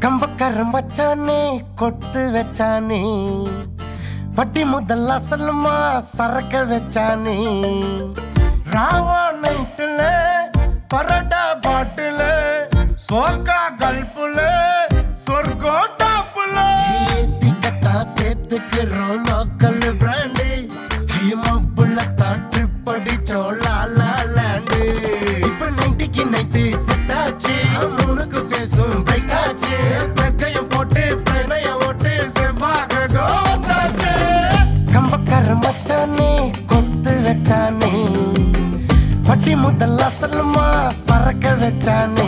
கம்பக்கரம் வச்சானே கொத்து வச்சானே வட்டி முதல் அசலுமா சரக்க வச்சானே ராவா நைட்டுல பரடா பாட்டுல சோக்கா கல்புல சொர்க்கம் டாப்புல ஏத்திக்கத்தா சேர்த்துக்கிறோம் லோக்கல் பிராண்டு ஹைமப்புல தான் ட்ரிப் அடிச்சோம் லாலா லேண்டு இப்ப நைன்டிக்கு நைட்டு செட் ஆச்சு மூணுக்கு ஃபேஸும் பிரைட் ஆச்சு தக்கையும் போட்டு பிரணய ஓட்டு செவ்வாக கோவந்தாச்சு கம்பக்கார மச்சானே கொத்து வச்சானே வட்டி முதல் அசலுமா சரக்க வச்சானே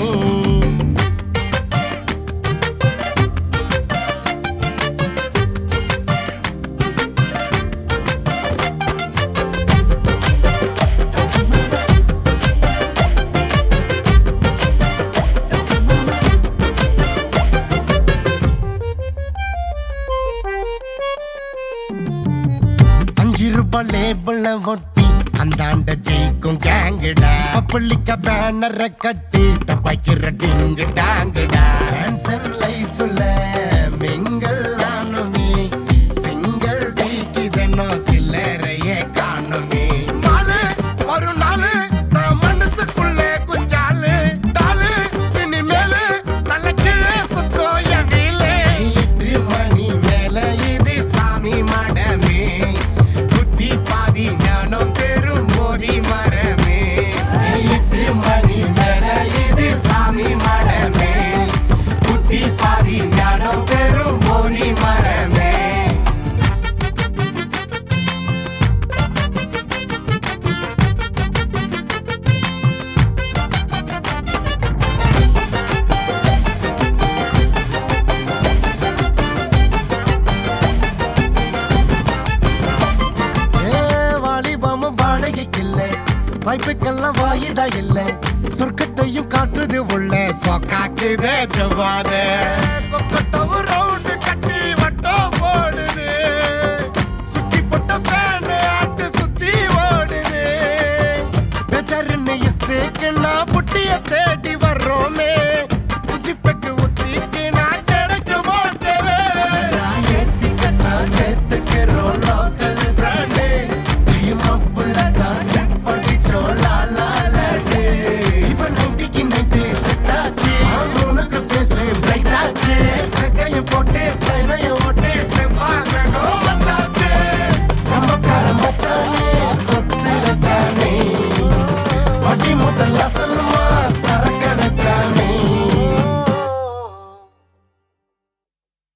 அஞ்சு ரூபாய் லேபிள ஒட்டி அந்தாண்ட ஜெயிக்கும் கேங்குடா பப்புளிக்க பேனரை கட்டி தப்பாக்கிற டிங்கு டாங்குடா டான்சன் லைஃப்ல மிங்கல் ஆனுமே சிங்கிள் தீக்கிதனோ சில்லறையே காணுமே நாலு ஒரு நாலு நான் மனசுக்குள்ளே குஞ்சாலு டாலு இனிமேலு நல்ல கீழே சுத்தோ என் வீலு எட்டு மணி மேல இது சாமி மடமே புத்தி பாதி ஞானம் பெரும் போதி மரமே எட்டு மணி மேல இது சாமி மடமே புத்தி பாதி ஞானம் பெரும் போதி மரமே ஏ, வாலிபமும் வாடகைக்கில்ல வாய்ப்புக்கெல்லாம் வாயுதா இல்ல சொர்க்கத்தையும் காட்டுது உள்ள சொக்காக்குதே ஜவாத கொக்கட்டவும்